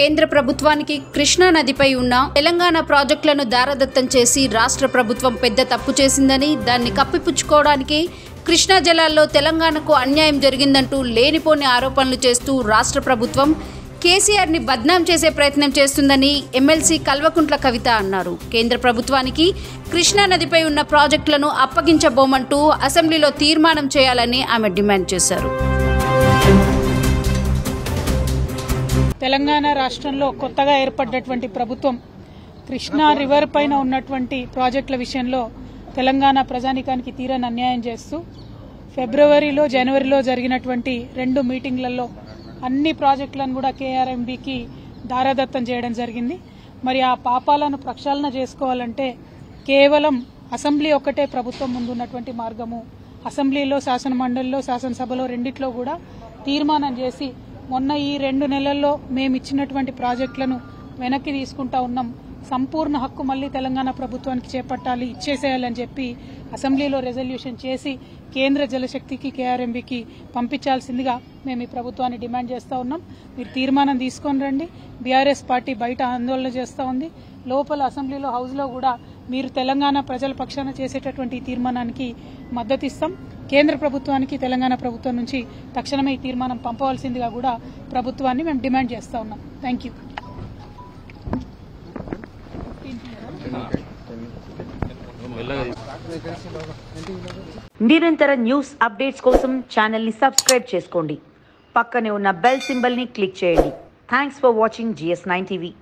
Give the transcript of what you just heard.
కేంద్ర ప్రభుత్వానికి కృష్ణా నదిపై ఉన్న తెలంగాణ ప్రాజెక్టులను దారదత్తం చేసి రాష్ట్ర ప్రభుత్వం పెద్ద తప్పు చేసిందని దాన్ని కప్పిపుచ్చుకోవడానికి కృష్ణా జలాల్లో తెలంగాణకు అన్యాయం జరిగిందంటూ లేనిపోని ఆరోపణలు చేస్తూ రాష్ట్ర ప్రభుత్వం కేసీఆర్ని బద్నాం చేసే ప్రయత్నం చేస్తుందని ఎమ్మెల్సీ కల్వకుంట్ల కవిత అన్నారు కేంద్ర ప్రభుత్వానికి కృష్ణా నదిపై ఉన్న ప్రాజెక్టులను అప్పగించబోమంటూ అసెంబ్లీలో తీర్మానం చేయాలని ఆమె డిమాండ్ చేశారు తెలంగాణ రాష్ట్రంలో కొత్తగా ఏర్పడ్డటువంటి ప్రభుత్వం కృష్ణా రివర్ పైన ఉన్నటువంటి ప్రాజెక్టుల విషయంలో తెలంగాణ ప్రజానికానికి తీరని అన్యాయం చేస్తూ ఫిబ్రవరిలో జనవరిలో జరిగినటువంటి రెండు మీటింగ్లలో అన్ని ప్రాజెక్టులను కూడా కేఆర్ఎంబికి దారాదత్తం చేయడం జరిగింది మరి ఆ పాపాలను ప్రక్షాళన చేసుకోవాలంటే కేవలం అసెంబ్లీ ఒక్కటే ప్రభుత్వం ముందున్నటువంటి మార్గము అసెంబ్లీలో శాసన మండలిలో శాసనసభలో రెండిట్లో కూడా తీర్మానం చేసి మొన్న ఈ రెండు నెలల్లో మేము ఇచ్చినటువంటి ప్రాజెక్టులను వెనక్కి తీసుకుంటా ఉన్నాం సంపూర్ణ హక్కు మళ్ళీ తెలంగాణ ప్రభుత్వానికి చేపట్టాలి ఇచ్చేసేయాలని చెప్పి అసెంబ్లీలో రెజల్యూషన్ చేసి కేంద్ర జలశక్తికి కేఆర్ఎంబికి పంపించాల్సిందిగా మేము ఈ ప్రభుత్వాన్ని డిమాండ్ చేస్తూ ఉన్నాం మీరు తీర్మానం తీసుకొని రండి బీఆర్ఎస్ పార్టీ బయట ఆందోళన చేస్తూ ఉంది లోపల అసెంబ్లీలో హౌస్లో కూడా మీరు తెలంగాణ ప్రజల పక్షాన చేసేటటువంటి ఈ తీర్మానానికి మద్దతు ఇస్తాం కేంద్ర ప్రభుత్వానికి తెలంగాణ ప్రభుత్వం నుంచి తక్షణమే ఈ తీర్మానం పంపవలసిందిగా కూడా ప్రభుత్వాన్ని మేము డిమాండ్ చేస్తూ ఉన్నాం థ్యాంక్ యూ నిరంతర న్యూస్ అప్డేట్స్ కోసం ఛానల్ని సబ్స్క్రైబ్ చేసుకోండి పక్కనే ఉన్న బెల్ సింబల్ని క్లిక్ చేయండి thanks for watching GS nine TV